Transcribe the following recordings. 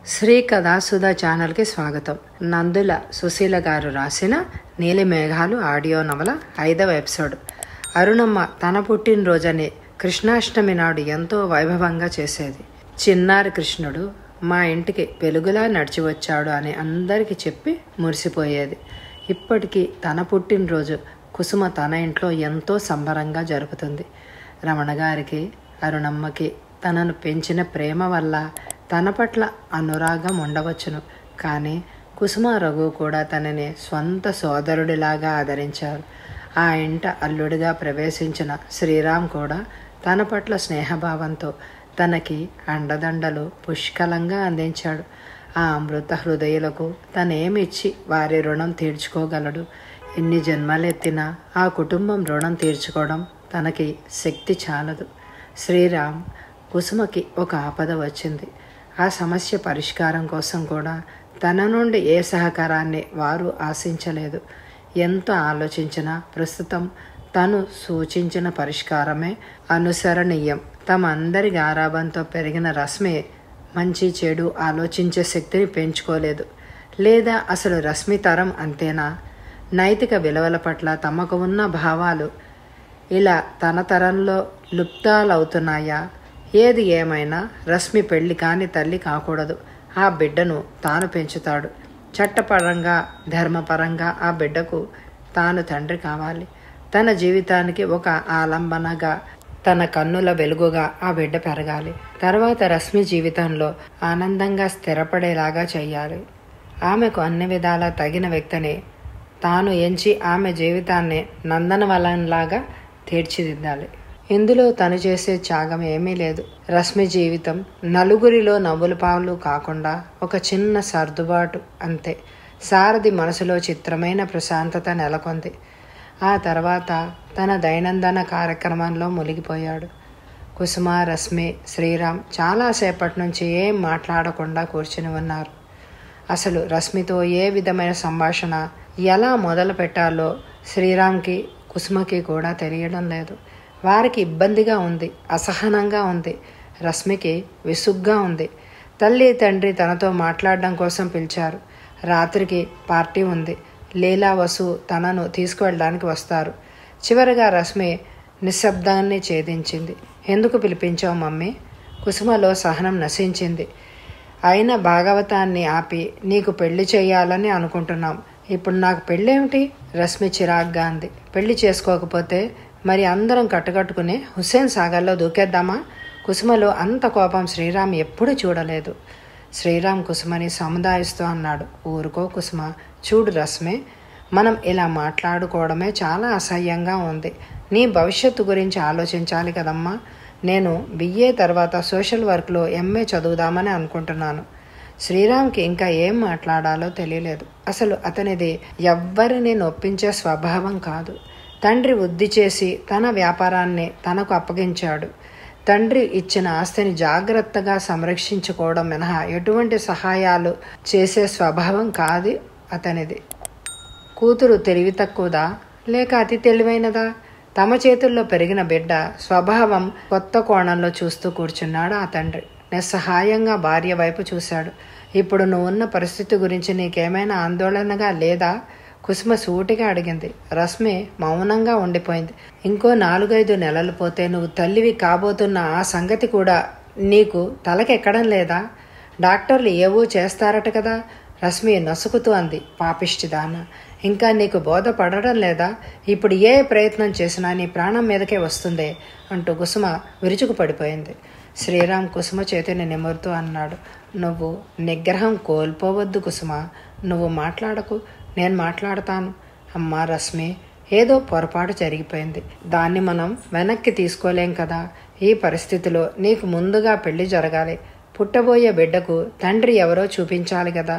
శ్రీ కథాసుధా ఛానల్కి స్వాగతం నందుల సుశీల గారు రాసిన నీలి మేఘాలు ఆడియో నవల ఐదవ ఎపిసోడ్ అరుణమ్మ తన పుట్టినరోజని కృష్ణాష్టమి నాడు ఎంతో వైభవంగా చేసేది చిన్నారి కృష్ణుడు మా ఇంటికి వెలుగులా నడిచి వచ్చాడు అని అందరికీ చెప్పి మురిసిపోయేది ఇప్పటికీ తన పుట్టినరోజు కుసుమ తన ఇంట్లో ఎంతో సంబరంగా జరుపుతుంది రమణ గారికి అరుణమ్మకి తనను పెంచిన ప్రేమ వల్ల తన పట్ల అనురాగం ఉండవచ్చును కానీ కుసుమ రఘు కూడా తనని స్వంత సోదరుడిలాగా ఆదరించారు ఆ ఇంట అల్లుడిగా ప్రవేశించిన శ్రీరామ్ కూడా తన పట్ల స్నేహభావంతో తనకి అండదండలు పుష్కలంగా అందించాడు ఆ అమృత హృదయులకు తనేమిచ్చి వారి రుణం తీర్చుకోగలడు ఎన్ని జన్మలెత్తినా ఆ కుటుంబం రుణం తీర్చుకోవడం తనకి శక్తి చాలదు శ్రీరామ్ కుసుమకి ఒక ఆపద వచ్చింది ఆ సమస్య పరిష్కారం కోసం కూడా తన నుండి ఏ సహకారాన్ని వారు ఆశించలేదు ఎంత ఆలోచించినా ప్రస్తుతం తను సూచించిన పరిష్కారమే అనుసరణీయం తమ అందరి గారాబంతో పెరిగిన రశ్మి మంచి చెడు ఆలోచించే శక్తిని పెంచుకోలేదు లేదా అసలు రశ్మి తరం అంతేనా నైతిక విలువల పట్ల తమకు ఉన్న భావాలు ఇలా తన తరంలో లుప్తాలవుతున్నాయా ఏది ఏమైనా రశ్మి పెళ్లి కాని తల్లి కాకూడదు ఆ బిడ్డను తాను పెంచుతాడు చట్టపరంగా ధర్మపరంగా ఆ బిడ్డకు తాను తండ్రి కావాలి తన జీవితానికి ఒక ఆలంబనగా తన కన్నుల వెలుగుగా ఆ బిడ్డ పెరగాలి తర్వాత రశ్మి జీవితంలో ఆనందంగా స్థిరపడేలాగా చేయాలి ఆమెకు అన్ని విధాలా తగిన వ్యక్తిని తాను ఎంచి ఆమె జీవితాన్ని నందనవనంలాగా తీర్చిదిద్దాలి ఇందులో తను చేసే త్యాగం ఏమీ లేదు రశ్మి జీవితం నలుగురిలో నవ్వుల పావులు కాకుండా ఒక చిన్న సర్దుబాటు అంతే సారథి మనసులో చిత్రమైన ప్రశాంతత నెలకొంది ఆ తర్వాత తన దైనందిన కార్యక్రమంలో మునిగిపోయాడు కుసుమ రశ్మి శ్రీరామ్ చాలాసేపటి నుంచి ఏం మాట్లాడకుండా కూర్చుని ఉన్నారు అసలు రశ్మితో ఏ విధమైన సంభాషణ ఎలా మొదలు పెట్టాలో శ్రీరామ్కి కుసుమకి కూడా తెలియడం లేదు వారికి ఇబ్బందిగా ఉంది అసహనంగా ఉంది రశ్మికి విసుగ్గా ఉంది తల్లి తండ్రి తనతో మాట్లాడడం కోసం పిలిచారు రాత్రికి పార్టీ ఉంది లీలా వసు తనను తీసుకువెళ్ళడానికి వస్తారు చివరిగా రశ్మి నిశ్శబ్దాన్ని ఛేదించింది ఎందుకు పిలిపించావు మమ్మీ కుసుమలో సహనం నశించింది అయిన భాగవతాన్ని ఆపి నీకు పెళ్లి చేయాలని అనుకుంటున్నాం ఇప్పుడు నాకు పెళ్ళేమిటి రశ్మి చిరాగ్గా అంది పెళ్లి చేసుకోకపోతే మరి అందరం కట్టుకట్టుకుని హుస్సేన్ సాగర్లో దూకేద్దామా కుసుమలో అంత కోపం శ్రీరామ్ ఎప్పుడు చూడలేదు శ్రీరామ్ కుసుమని సముదాయిస్తూ అన్నాడు ఊరుకో కుసుమ చూడు రశ్మి మనం ఇలా మాట్లాడుకోవడమే చాలా అసహ్యంగా ఉంది నీ భవిష్యత్తు గురించి ఆలోచించాలి కదమ్మా నేను బిఏ తర్వాత సోషల్ వర్క్లో ఎంఏ చదువుదామని అనుకుంటున్నాను శ్రీరామ్కి ఇంకా ఏం మాట్లాడాలో తెలియలేదు అసలు అతనిది ఎవ్వరిని నొప్పించే స్వభావం కాదు తండ్రి వృద్ధి చేసి తన వ్యాపారాన్ని తనకు అప్పగించాడు తండ్రి ఇచ్చిన ఆస్తిని జాగ్రత్తగా సంరక్షించుకోవడం మినహా ఎటువంటి సహాయాలు చేసే స్వభావం కాదు అతనిది కూతురు తెలివి తక్కువదా లేక అతి తెలివైనదా తమ చేతుల్లో పెరిగిన బిడ్డ స్వభావం కొత్త కోణంలో చూస్తూ కూర్చున్నాడు ఆ తండ్రి నిస్సహాయంగా భార్య వైపు చూశాడు ఇప్పుడు నువ్వున్న పరిస్థితి గురించి నీకేమైనా ఆందోళనగా లేదా కుసుమ సూటిగా అడిగింది రశ్మి మౌనంగా ఉండిపోయింది ఇంకో నాలుగైదు నెలలు పోతే నువ్వు తల్లివి కాబోతున్న ఆ సంగతి కూడా నీకు తలకెక్కడం లేదా డాక్టర్లు ఏవో చేస్తారట కదా రశ్మి నసుకుతూ అంది పాపిష్టిదాన ఇంకా నీకు బోధ పడడం లేదా ఇప్పుడు ఏ ప్రయత్నం చేసినా నీ ప్రాణం మీదకే వస్తుందే అంటూ కుసుమ విరుచుకు పడిపోయింది శ్రీరామ్ కుసుమ చేతిని నిమురుతూ అన్నాడు నువ్వు నిగ్రహం కోల్పోవద్దు కుసుమ నువ్వు మాట్లాడకు నేను మాట్లాడతాను అమ్మా రశ్మి ఏదో పొరపాటు జరిగిపోయింది దాన్ని మనం వెనక్కి తీసుకోలేం కదా ఈ పరిస్థితిలో నీకు ముందుగా పెళ్లి జరగాలి పుట్టబోయే బిడ్డకు తండ్రి ఎవరో చూపించాలి కదా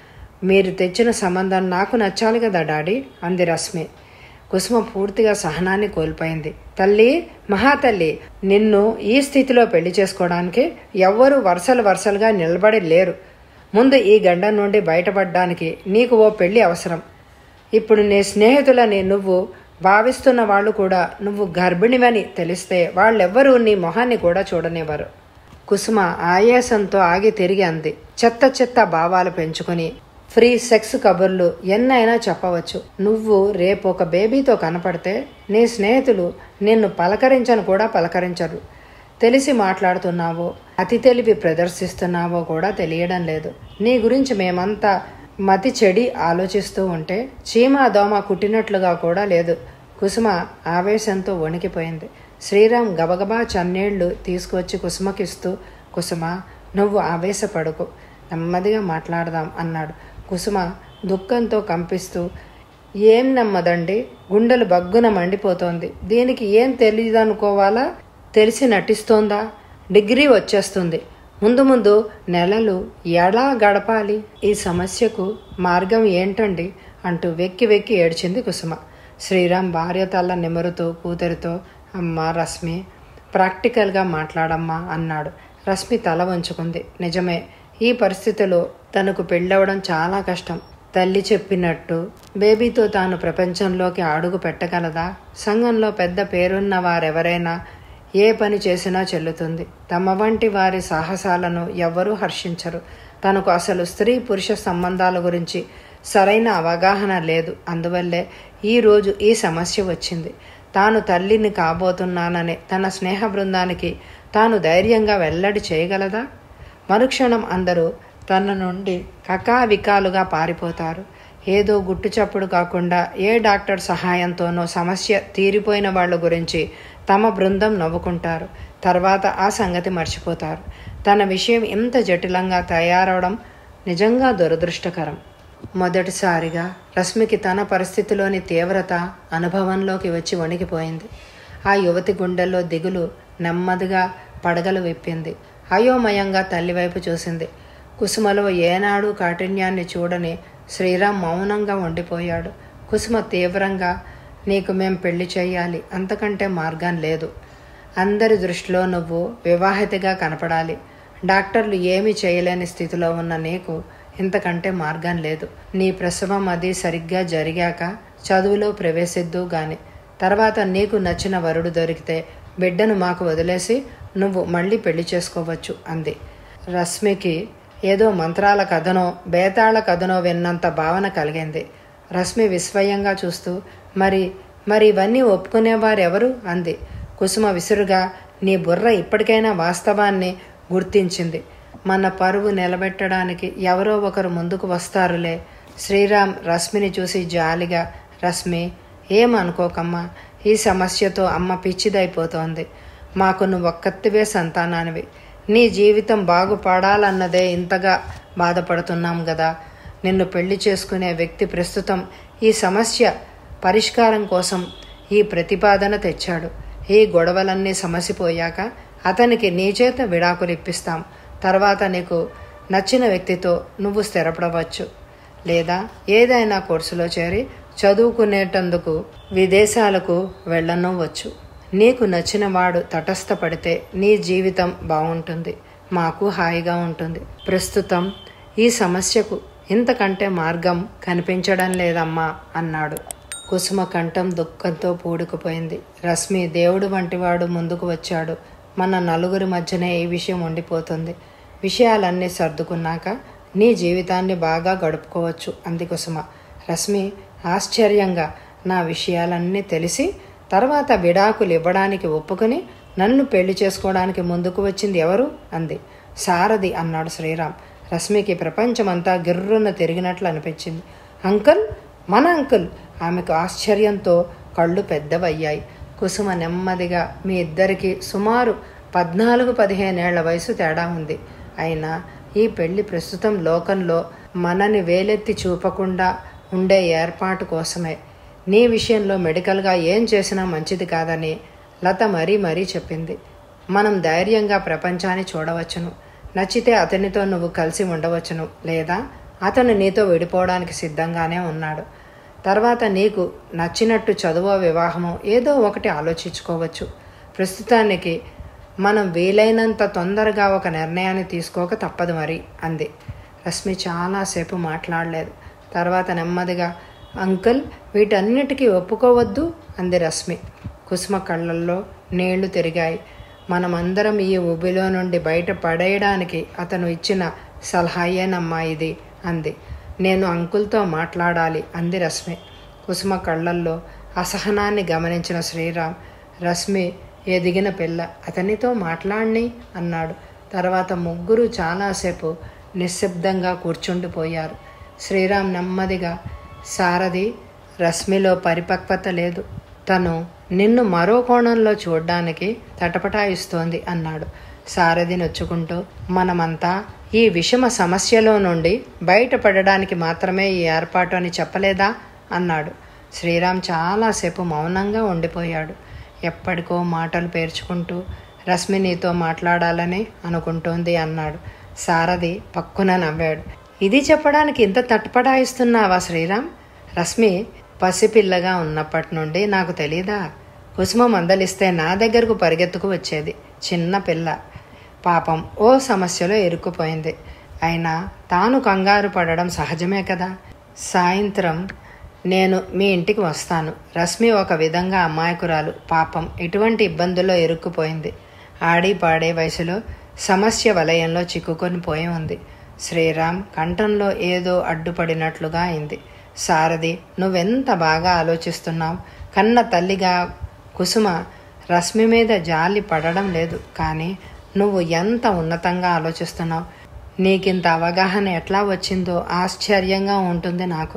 మీరు తెచ్చిన సంబంధం నాకు నచ్చాలి కదా డాడీ అంది రశ్మి కుసుమ పూర్తిగా సహనాన్ని కోల్పోయింది తల్లి మహాతల్లి నిన్ను ఈ స్థితిలో పెళ్లి చేసుకోవడానికి ఎవ్వరూ వరుసలు వరుసలుగా నిలబడి లేరు ముందు ఈ గండం నుండి బయటపడడానికి నీకు ఓ పెళ్లి అవసరం ఇప్పుడు నీ స్నేహితులని నువ్వు భావిస్తున్న వాళ్ళు కూడా నువ్వు గర్భిణివని తెలిస్తే వాళ్ళెవ్వరూ నీ మొహాన్ని కూడా చూడనివ్వరు కుసుమ ఆయాసంతో ఆగి తిరిగి అంది చెత్త చెత్త భావాలు పెంచుకుని ఫ్రీ సెక్స్ కబుర్లు ఎన్నైనా చెప్పవచ్చు నువ్వు రేపు ఒక బేబీతో కనపడితే నీ స్నేహితులు నిన్ను పలకరించను కూడా పలకరించరు తెలిసి మాట్లాడుతున్నావో అతి తెలివి ప్రదర్శిస్తున్నావో కూడా తెలియడం లేదు నీ గురించి మేమంతా మతి చెడి ఆలోచిస్తూ ఉంటే చీమ దోమ కుట్టినట్లుగా కూడా లేదు కుసుమ ఆవేశంతో వణికిపోయింది శ్రీరామ్ గబగబా చన్నీళ్లు తీసుకొచ్చి కుసుమకిస్తూ కుసుమ నువ్వు ఆవేశపడుకు నెమ్మదిగా మాట్లాడదాం అన్నాడు కుసుమ దుఃఖంతో కంపిస్తూ ఏం నమ్మదండి గుండెలు బగ్గున మండిపోతోంది దీనికి ఏం తెలియదనుకోవాలా తెలిసి నటిస్తోందా డిగ్రీ వచ్చేస్తుంది ముందు ముందు నెలలు ఎలా గడపాలి ఈ సమస్యకు మార్గం ఏంటండి అంటూ వెక్కి వెక్కి ఏడ్చింది కుసుమ శ్రీరామ్ భార్య తల్ల నిమురుతూ కూతురితో అమ్మ రశ్మి ప్రాక్టికల్గా మాట్లాడమ్మా అన్నాడు రశ్మి తల వంచుకుంది నిజమే ఈ పరిస్థితిలో తనకు పెళ్ళవడం చాలా కష్టం తల్లి చెప్పినట్టు బేబీతో తాను ప్రపంచంలోకి అడుగు పెట్టగలదా సంఘంలో పెద్ద పేరున్న వారెవరైనా ఏ పని చేసినా చెల్లుతుంది తమ వంటి వారి సాహసాలను ఎవ్వరూ హర్షించరు తనకు అసలు స్త్రీ పురుష సంబంధాల గురించి సరైన అవగాహన లేదు అందువల్లే ఈరోజు ఈ సమస్య వచ్చింది తాను తల్లిని కాబోతున్నానని తన స్నేహ బృందానికి తాను ధైర్యంగా వెల్లడి చేయగలదా మరుక్షణం అందరూ తన నుండి కకావికాలుగా పారిపోతారు ఏదో గుట్టు చప్పుడు కాకుండా ఏ డాక్టర్ సహాయంతోనో సమస్య తీరిపోయిన వాళ్ళ గురించి తమ బృందం నవ్వుకుంటారు తర్వాత ఆ సంగతి మర్చిపోతారు తన విషయం ఇంత జటిలంగా తయారవడం నిజంగా దురదృష్టకరం మొదటిసారిగా రశ్మికి తన పరిస్థితిలోని తీవ్రత అనుభవంలోకి వచ్చి వణికిపోయింది ఆ యువతి గుండెల్లో దిగులు నెమ్మదిగా పడగలు విప్పింది అయోమయంగా తల్లివైపు చూసింది కుసుమలో ఏనాడు కాఠిన్యాన్ని చూడని శ్రీరామ్ మౌనంగా ఉండిపోయాడు కుసుమ తీవ్రంగా నీకు మేం పెళ్లి చేయాలి అంతకంటే మార్గం లేదు అందరి దృష్టిలో నువ్వు వివాహితగా కనపడాలి డాక్టర్లు ఏమీ చేయలేని స్థితిలో ఉన్న నీకు ఇంతకంటే మార్గం లేదు నీ ప్రసవం అది సరిగ్గా జరిగాక చదువులో ప్రవేశిద్దు గాని తర్వాత నీకు నచ్చిన వరుడు దొరికితే బిడ్డను మాకు వదిలేసి నువ్వు మళ్ళీ పెళ్లి చేసుకోవచ్చు అంది రశ్మికి ఏదో మంత్రాల కథనో బేతాళ కథనో విన్నంత భావన కలిగింది రశ్మి విస్మయంగా చూస్తూ మరి మరి ఇవన్నీ ఒప్పుకునేవారెవరు అంది కుసుమ విసురుగా నీ బుర్ర ఇప్పటికైనా వాస్తవాన్ని గుర్తించింది మన పరువు నిలబెట్టడానికి ఎవరో ఒకరు ముందుకు వస్తారులే శ్రీరామ్ రశ్మిని చూసి జాలిగా రశ్మి ఏమనుకోకమ్మా ఈ సమస్యతో అమ్మ పిచ్చిదైపోతోంది మాకు నువ్వు ఒక్కత్తివే సంతానానివి నీ జీవితం బాగుపడాలన్నదే ఇంతగా బాధపడుతున్నాం కదా నిన్ను పెళ్లి చేసుకునే వ్యక్తి ప్రస్తుతం ఈ సమస్య పరిష్కారం కోసం ఈ ప్రతిపాదన తెచ్చాడు ఈ గొడవలన్నీ సమసిపోయాక అతనికి నీ చేత విడాకులు ఇప్పిస్తాం తర్వాత నీకు నచ్చిన వ్యక్తితో నువ్వు స్థిరపడవచ్చు లేదా ఏదైనా కోర్సులో చేరి చదువుకునేటందుకు విదేశాలకు వెళ్ళనవచ్చు నీకు నచ్చిన వాడు తటస్థపడితే నీ జీవితం బాగుంటుంది మాకు హాయిగా ఉంటుంది ప్రస్తుతం ఈ సమస్యకు ఇంతకంటే మార్గం కనిపించడం లేదమ్మా అన్నాడు కుసుమ కంఠం దుఃఖంతో పూడుకుపోయింది రశ్మి దేవుడు వంటివాడు ముందుకు వచ్చాడు మన నలుగురి మధ్యనే ఈ విషయం ఉండిపోతుంది విషయాలన్నీ సర్దుకున్నాక నీ జీవితాన్ని బాగా గడుపుకోవచ్చు అంది కుసుమ రశ్మి ఆశ్చర్యంగా నా విషయాలన్నీ తెలిసి తర్వాత విడాకులు ఇవ్వడానికి ఒప్పుకొని నన్ను పెళ్లి చేసుకోవడానికి ముందుకు వచ్చింది ఎవరు అంది సారథి అన్నాడు శ్రీరామ్ రశ్మికి ప్రపంచమంతా గిర్రున తిరిగినట్లు అనిపించింది అంకుల్ మన అంకుల్ ఆమెకు ఆశ్చర్యంతో కళ్ళు పెద్దవయ్యాయి కుసుమ నెమ్మదిగా మీ ఇద్దరికి సుమారు పద్నాలుగు పదిహేనేళ్ల వయసు తేడా ఉంది అయినా ఈ పెళ్లి ప్రస్తుతం లోకంలో మనని వేలెత్తి చూపకుండా ఉండే ఏర్పాటు కోసమే నీ విషయంలో మెడికల్గా ఏం చేసినా మంచిది కాదని లత మరీ మరీ చెప్పింది మనం ధైర్యంగా ప్రపంచాన్ని చూడవచ్చును నచ్చితే అతనితో నువ్వు కలిసి ఉండవచ్చును లేదా అతను నీతో విడిపోవడానికి సిద్ధంగానే ఉన్నాడు తర్వాత నీకు నచ్చినట్టు చదువో వివాహమో ఏదో ఒకటి ఆలోచించుకోవచ్చు ప్రస్తుతానికి మనం వీలైనంత తొందరగా ఒక నిర్ణయాన్ని తీసుకోక తప్పదు మరి అంది రశ్మి చాలాసేపు మాట్లాడలేదు తర్వాత నెమ్మదిగా అంకుల్ వీటన్నిటికీ ఒప్పుకోవద్దు అంది రశ్మి కుసుమ కళ్ళల్లో నీళ్లు తిరిగాయి మనమందరం ఈ ఊబిలో నుండి బయట పడేయడానికి అతను ఇచ్చిన సలహాయేనమ్మా ఇది అంది నేను అంకుల్తో మాట్లాడాలి అంది రశ్మి కుసుమ కళ్ళల్లో అసహనాన్ని గమనించిన శ్రీరామ్ రశ్మి ఎదిగిన పిల్ల అతనితో మాట్లాడిని అన్నాడు తర్వాత ముగ్గురు చాలాసేపు నిశ్శబ్దంగా కూర్చుండిపోయారు శ్రీరామ్ నెమ్మదిగా సారథి రశ్మిలో పరిపక్వత లేదు తను నిన్ను మరో కోణంలో చూడ్డానికి తటపటాయిస్తోంది అన్నాడు సారథి నొచ్చుకుంటూ మనమంతా ఈ విషమ సమస్యలో నుండి బయటపడడానికి మాత్రమే ఈ ఏర్పాటు అని చెప్పలేదా అన్నాడు శ్రీరామ్ చాలాసేపు మౌనంగా ఉండిపోయాడు ఎప్పటికో మాటలు పేర్చుకుంటూ రశ్మి నీతో మాట్లాడాలని అనుకుంటోంది అన్నాడు సారథి పక్కున నవ్వాడు ఇది చెప్పడానికి ఇంత తట్పడాయిస్తున్నావా శ్రీరామ్ రశ్మి పసిపిల్లగా ఉన్నప్పటి నుండి నాకు తెలీదా కుసుమ మందలిస్తే నా దగ్గరకు పరిగెత్తుకు వచ్చేది చిన్న పిల్ల పాపం ఓ సమస్యలో ఇరుక్కుపోయింది అయినా తాను కంగారు పడడం సహజమే కదా సాయంత్రం నేను మీ ఇంటికి వస్తాను రశ్మి ఒక విధంగా అమాయకురాలు పాపం ఎటువంటి ఇబ్బందుల్లో ఇరుక్కుపోయింది ఆడి పాడే వయసులో సమస్య వలయంలో చిక్కుకొని పోయి ఉంది శ్రీరామ్ కంఠంలో ఏదో అడ్డుపడినట్లుగా అయింది సారథి నువ్వెంత బాగా ఆలోచిస్తున్నావు కన్న తల్లిగా కుసుమ రశ్మి మీద జాలి పడడం లేదు కానీ నువ్వు ఎంత ఉన్నతంగా ఆలోచిస్తున్నావు నీకింత అవగాహన ఎట్లా వచ్చిందో ఆశ్చర్యంగా ఉంటుంది నాకు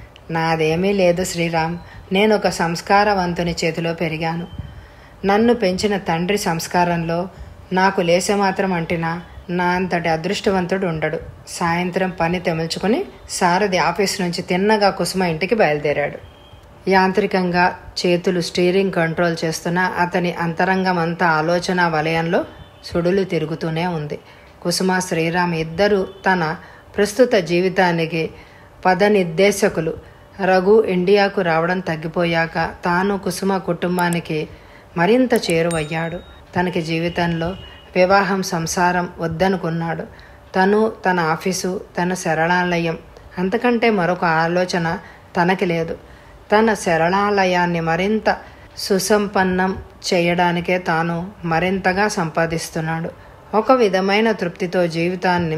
నాదేమీ లేదు శ్రీరామ్ నేను ఒక సంస్కారవంతుని చేతిలో పెరిగాను నన్ను పెంచిన తండ్రి సంస్కారంలో నాకు లేసే మాత్రం అంటినా నా అంతటి అదృష్టవంతుడు ఉండడు సాయంత్రం పని తెమల్చుకుని సారథి ఆఫీస్ నుంచి తిన్నగా కుసుమ ఇంటికి బయలుదేరాడు యాంత్రికంగా చేతులు స్టీరింగ్ కంట్రోల్ చేస్తున్న అతని అంతరంగం అంతా ఆలోచన వలయంలో సుడులు తిరుగుతూనే ఉంది కుసుమ శ్రీరామ్ ఇద్దరూ తన ప్రస్తుత జీవితానికి పదనిర్దేశకులు రఘు ఇండియాకు రావడం తగ్గిపోయాక తాను కుసుమ కుటుంబానికి మరింత చేరువయ్యాడు తనకి జీవితంలో వివాహం సంసారం వద్దనుకున్నాడు తను తన ఆఫీసు తన శరణాలయం అంతకంటే మరొక ఆలోచన తనకి లేదు తన శరణాలయాన్ని మరింత సుసంపన్నం చేయడానికే తాను మరింతగా సంపాదిస్తున్నాడు ఒక విధమైన తృప్తితో జీవితాన్ని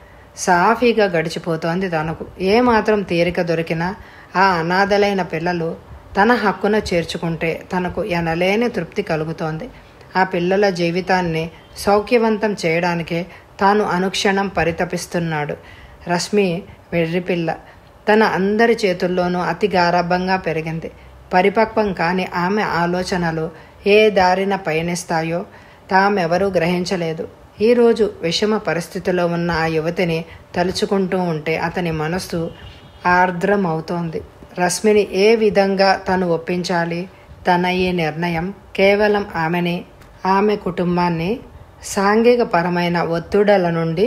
సాఫీగా గడిచిపోతోంది తనకు ఏమాత్రం తీరిక దొరికినా ఆ అనాథలైన పిల్లలు తన హక్కున చేర్చుకుంటే తనకు ఎనలేని తృప్తి కలుగుతోంది ఆ పిల్లల జీవితాన్ని సౌఖ్యవంతం చేయడానికే తాను అనుక్షణం పరితపిస్తున్నాడు రశ్మి వెర్రిపిల్ల తన అందరి చేతుల్లోనూ అతి గారభంగా పెరిగింది పరిపక్వం కాని ఆమె ఆలోచనలు ఏ దారిన పయనిస్తాయో తామెవరూ గ్రహించలేదు ఈరోజు విషమ పరిస్థితిలో ఉన్న ఆ యువతిని తలుచుకుంటూ ఉంటే అతని మనస్సు ఆర్ద్రమవుతోంది రశ్మిని ఏ విధంగా తను ఒప్పించాలి తన ఈ నిర్ణయం కేవలం ఆమెని ఆమె కుటుంబాన్ని సాంఘికపరమైన ఒత్తిడుల నుండి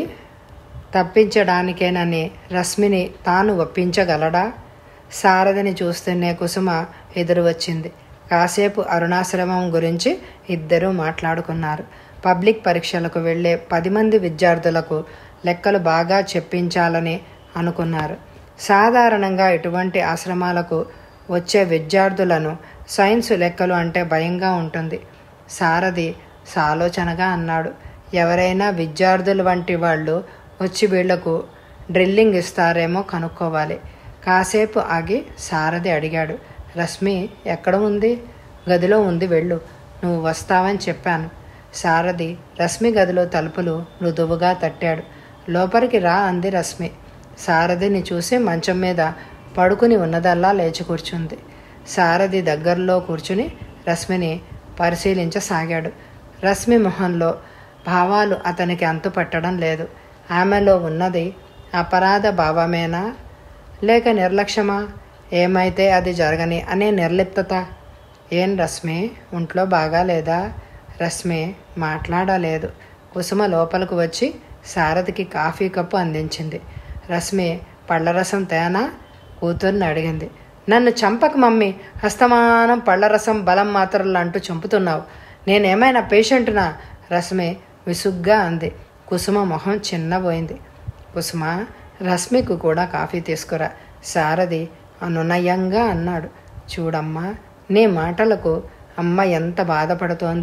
తప్పించడానికేనని రశ్మిని తాను ఒప్పించగలడా సారథిని చూస్తూనే కుసుమ ఎదురు వచ్చింది కాసేపు అరుణాశ్రమం గురించి ఇద్దరూ మాట్లాడుకున్నారు పబ్లిక్ పరీక్షలకు వెళ్ళే పది మంది విద్యార్థులకు లెక్కలు బాగా చెప్పించాలని అనుకున్నారు సాధారణంగా ఇటువంటి ఆశ్రమాలకు వచ్చే విద్యార్థులను సైన్స్ లెక్కలు అంటే భయంగా ఉంటుంది సారథి సాలోచనగా అన్నాడు ఎవరైనా విద్యార్థులు వంటి వాళ్ళు వచ్చి వీళ్లకు డ్రిల్లింగ్ ఇస్తారేమో కనుక్కోవాలి కాసేపు ఆగి సారథి అడిగాడు రశ్మి ఎక్కడ ఉంది గదిలో ఉంది వెళ్ళు నువ్వు వస్తావని చెప్పాను సారథి రశ్మి గదిలో తలుపులు మృదువుగా తట్టాడు లోపలికి రా అంది రశ్మి సారథిని చూసి మంచం మీద పడుకుని ఉన్నదల్లా లేచి కూర్చుంది సారథి దగ్గరలో కూర్చుని రశ్మిని పరిశీలించసాగాడు రశ్మి మొహంలో భావాలు అతనికి అంతుపట్టడం లేదు ఆమెలో ఉన్నది అపరాధ భావమేనా లేక నిర్లక్ష్యమా ఏమైతే అది జరగని అనే నిర్లిప్తత ఏం రశ్మి ఒంట్లో బాగా లేదా రశ్మి మాట్లాడలేదు కుసుమ లోపలికి వచ్చి సారథికి కాఫీ కప్పు అందించింది రశ్మి పళ్ళరసం తేనా కూతుర్ని అడిగింది నన్ను చంపక మమ్మీ హస్తమానం పళ్ళరసం బలం మాత్రలు అంటూ చంపుతున్నావు నేనేమైనా పేషెంట్నా రశ్మి విసుగ్గా అంది కుసుమ మొహం చిన్నబోయింది కుసుమ రశ్మికు కూడా కాఫీ తీసుకురా సారథి అనునయంగా అన్నాడు చూడమ్మా నీ మాటలకు అమ్మ ఎంత బాధపడుతోందో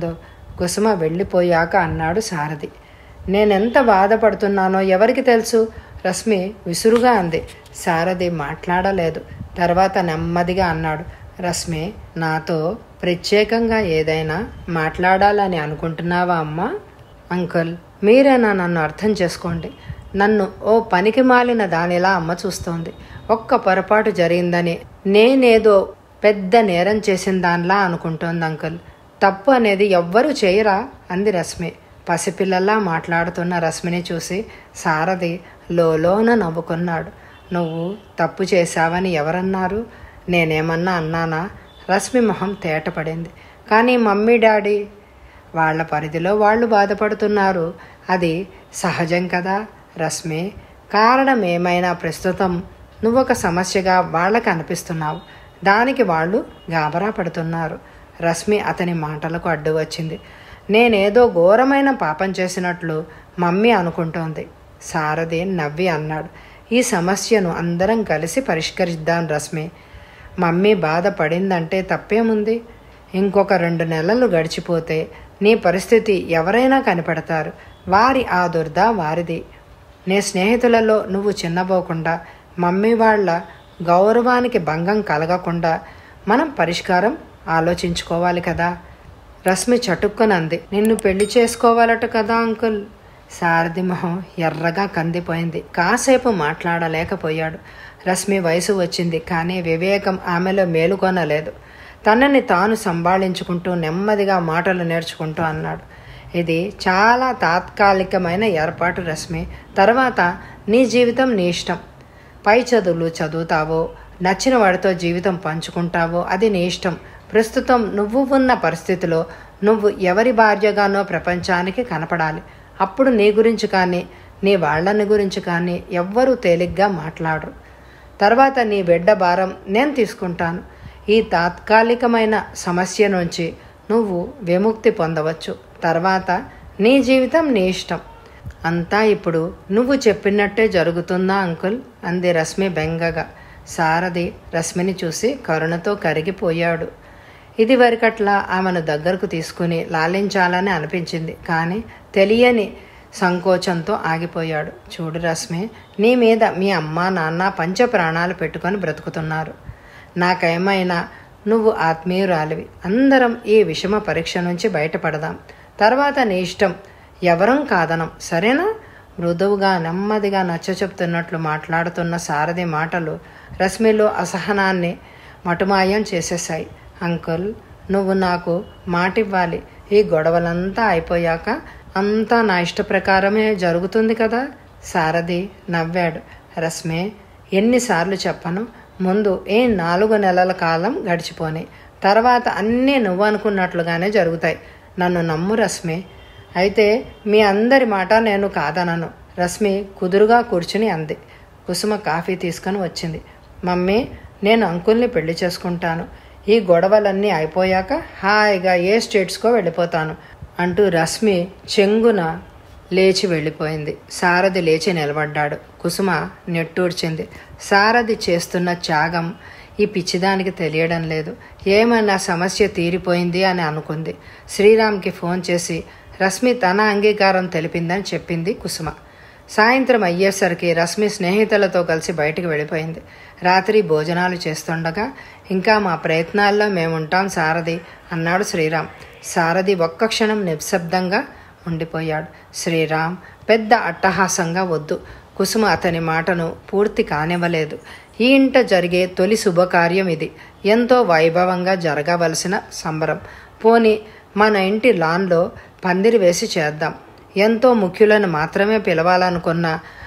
కుసుమ వెళ్ళిపోయాక అన్నాడు సారథి నేనెంత బాధపడుతున్నానో ఎవరికి తెలుసు రశ్మి విసురుగా అంది సారథి మాట్లాడలేదు తర్వాత నెమ్మదిగా అన్నాడు రశ్మి నాతో ప్రత్యేకంగా ఏదైనా మాట్లాడాలని అనుకుంటున్నావా అమ్మా అంకుల్ మీరేనా నన్ను అర్థం చేసుకోండి నన్ను ఓ పనికి మాలిన దానిలా అమ్మ చూస్తోంది ఒక్క పొరపాటు జరిగిందని నేనేదో పెద్ద నేరం చేసిన దానిలా అనుకుంటోంది అంకుల్ తప్పు అనేది ఎవ్వరూ చేయరా అంది రశ్మి పసిపిల్లల్లా మాట్లాడుతున్న రశ్మిని చూసి సారథి లోలోన నవ్వుకున్నాడు నువ్వు తప్పు చేశావని ఎవరన్నారు నేనేమన్నా అన్నానా రశ్మి మొహం తేటపడింది కానీ మమ్మీ డాడీ వాళ్ళ పరిధిలో వాళ్ళు బాధపడుతున్నారు అది సహజం కదా రశ్మి కారణం ఏమైనా ప్రస్తుతం నువ్వొక సమస్యగా వాళ్ళకి అనిపిస్తున్నావు దానికి వాళ్ళు గాబరా పడుతున్నారు రశ్మి అతని మాటలకు అడ్డు వచ్చింది నేనేదో ఘోరమైన పాపం చేసినట్లు మమ్మీ అనుకుంటోంది సారథి నవ్వి అన్నాడు ఈ సమస్యను అందరం కలిసి పరిష్కరిద్దాం రశ్మి మమ్మీ బాధపడిందంటే తప్పేముంది ఇంకొక రెండు నెలలు గడిచిపోతే నీ పరిస్థితి ఎవరైనా కనిపెడతారు వారి ఆ దుర్ద వారిది నీ స్నేహితులలో నువ్వు చిన్నబోకుండా మమ్మీ వాళ్ళ గౌరవానికి భంగం కలగకుండా మనం పరిష్కారం ఆలోచించుకోవాలి కదా రశ్మి చటుక్కునంది నిన్ను పెళ్లి చేసుకోవాలట కదా అంకుల్ సారథి మొహం ఎర్రగా కందిపోయింది కాసేపు మాట్లాడలేకపోయాడు రశ్మి వయసు వచ్చింది కానీ వివేకం ఆమెలో మేలుకొనలేదు తనని తాను సంభాళించుకుంటూ నెమ్మదిగా మాటలు నేర్చుకుంటూ అన్నాడు ఇది చాలా తాత్కాలికమైన ఏర్పాటు రశ్మి తర్వాత నీ జీవితం నీ ఇష్టం పై చదువులు చదువుతావో నచ్చిన వాడితో జీవితం పంచుకుంటావో అది నీ ఇష్టం ప్రస్తుతం నువ్వు ఉన్న పరిస్థితిలో నువ్వు ఎవరి భార్యగానో ప్రపంచానికి కనపడాలి అప్పుడు నీ గురించి కానీ నీ వాళ్ళని గురించి కానీ ఎవ్వరూ తేలిగ్గా మాట్లాడరు తర్వాత నీ బిడ్డ భారం నేను తీసుకుంటాను ఈ తాత్కాలికమైన సమస్య నుంచి నువ్వు విముక్తి పొందవచ్చు తర్వాత నీ జీవితం నీ ఇష్టం అంతా ఇప్పుడు నువ్వు చెప్పినట్టే జరుగుతుందా అంకుల్ అంది రశ్మి బెంగగా సారథి రశ్మిని చూసి కరుణతో కరిగిపోయాడు ఇది వరకట్లా ఆమెను దగ్గరకు తీసుకుని లాలించాలని అనిపించింది కానీ తెలియని సంకోచంతో ఆగిపోయాడు చూడు రశ్మి నీ మీద మీ అమ్మ నాన్న పంచ ప్రాణాలు పెట్టుకొని బ్రతుకుతున్నారు నాకేమైనా నువ్వు ఆత్మీయురాలివి అందరం ఈ విషమ పరీక్ష నుంచి బయటపడదాం తర్వాత నీ ఇష్టం ఎవరం కాదనం సరేనా మృదువుగా నెమ్మదిగా నచ్చ చెప్తున్నట్లు మాట్లాడుతున్న సారథి మాటలు రశ్మిలో అసహనాన్ని మటుమాయం చేసేశాయి అంకుల్ నువ్వు నాకు మాటివ్వాలి ఈ గొడవలంతా అయిపోయాక అంతా నా ఇష్ట ప్రకారమే జరుగుతుంది కదా సారథి నవ్వాడు రశ్మి ఎన్నిసార్లు చెప్పను ముందు ఏ నాలుగు నెలల కాలం గడిచిపోని తర్వాత అన్నీ నువ్వు అనుకున్నట్లుగానే జరుగుతాయి నన్ను నమ్ము రశ్మి అయితే మీ అందరి మాట నేను కాదనను రశ్మి కుదురుగా కూర్చుని అంది కుసుమ కాఫీ తీసుకొని వచ్చింది మమ్మీ నేను అంకుల్ని పెళ్లి చేసుకుంటాను ఈ గొడవలన్నీ అయిపోయాక హాయిగా ఏ స్టేట్స్కో వెళ్ళిపోతాను అంటూ రశ్మి చెంగున లేచి వెళ్ళిపోయింది సారథి లేచి నిలబడ్డాడు కుసుమ నెట్టూడ్చింది సారథి చేస్తున్న త్యాగం ఈ పిచ్చిదానికి తెలియడం లేదు ఏమైనా సమస్య తీరిపోయింది అని అనుకుంది శ్రీరామ్కి ఫోన్ చేసి రశ్మి తన అంగీకారం తెలిపిందని చెప్పింది కుసుమ సాయంత్రం అయ్యేసరికి రశ్మి స్నేహితులతో కలిసి బయటికి వెళ్ళిపోయింది రాత్రి భోజనాలు చేస్తుండగా ఇంకా మా ప్రయత్నాల్లో మేముంటాం సారథి అన్నాడు శ్రీరామ్ సారథి ఒక్క క్షణం నిశ్శబ్దంగా ఉండిపోయాడు శ్రీరామ్ పెద్ద అట్టహాసంగా వద్దు కుసుమ అతని మాటను పూర్తి కానివ్వలేదు ఈ ఇంట జరిగే తొలి శుభకార్యం ఇది ఎంతో వైభవంగా జరగవలసిన సంబరం పోని మన ఇంటి లాన్లో పందిరి వేసి చేద్దాం ఎంతో ముఖ్యులను మాత్రమే పిలవాలనుకున్న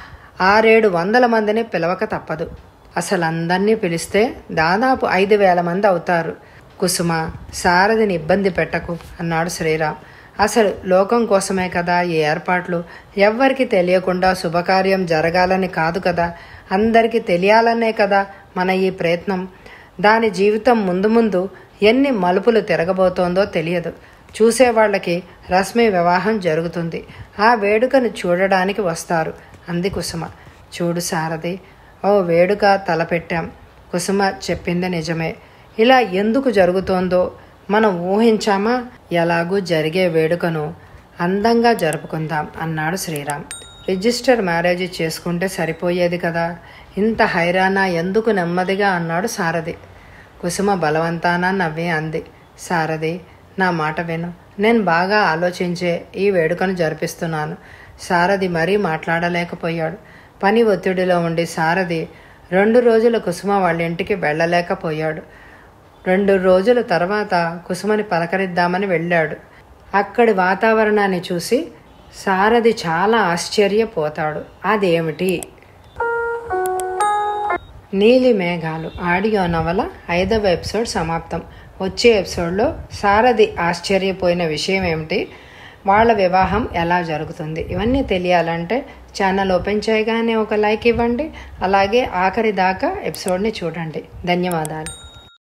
ఆరేడు వందల మందిని పిలవక తప్పదు అసలు అందరినీ పిలిస్తే దాదాపు ఐదు వేల మంది అవుతారు కుసుమ సారథిని ఇబ్బంది పెట్టకు అన్నాడు శ్రీరామ్ అసలు లోకం కోసమే కదా ఈ ఏర్పాట్లు ఎవ్వరికి తెలియకుండా శుభకార్యం జరగాలని కాదు కదా అందరికీ తెలియాలనే కదా మన ఈ ప్రయత్నం దాని జీవితం ముందు ముందు ఎన్ని మలుపులు తిరగబోతోందో తెలియదు చూసేవాళ్ళకి రశ్మి వివాహం జరుగుతుంది ఆ వేడుకను చూడడానికి వస్తారు అంది కుసుమ చూడు సారథి ఓ వేడుక తలపెట్టాం కుసుమ చెప్పింది నిజమే ఇలా ఎందుకు జరుగుతోందో మనం ఊహించామా ఎలాగూ జరిగే వేడుకను అందంగా జరుపుకుందాం అన్నాడు శ్రీరామ్ రిజిస్టర్ మ్యారేజ్ చేసుకుంటే సరిపోయేది కదా ఇంత హైరానా ఎందుకు నెమ్మదిగా అన్నాడు సారథి కుసుమ బలవంతాన నవ్వి అంది సారథి నా మాట విను నేను బాగా ఆలోచించే ఈ వేడుకను జరిపిస్తున్నాను సారథి మరీ మాట్లాడలేకపోయాడు పని ఒత్తిడిలో ఉండి సారథి రెండు రోజులు కుసుమ వాళ్ళ ఇంటికి వెళ్ళలేకపోయాడు రెండు రోజుల తర్వాత కుసుమని పలకరిద్దామని వెళ్ళాడు అక్కడి వాతావరణాన్ని చూసి సారథి చాలా ఆశ్చర్యపోతాడు అదేమిటి నీలి మేఘాలు ఆడియో నవల ఐదవ ఎపిసోడ్ సమాప్తం వచ్చే ఎపిసోడ్లో సారథి ఆశ్చర్యపోయిన విషయం ఏమిటి వాళ్ళ వివాహం ఎలా జరుగుతుంది ఇవన్నీ తెలియాలంటే ఛానల్ ఓపెన్ చేయగానే ఒక లైక్ ఇవ్వండి అలాగే ఆఖరి దాకా ఎపిసోడ్ని చూడండి ధన్యవాదాలు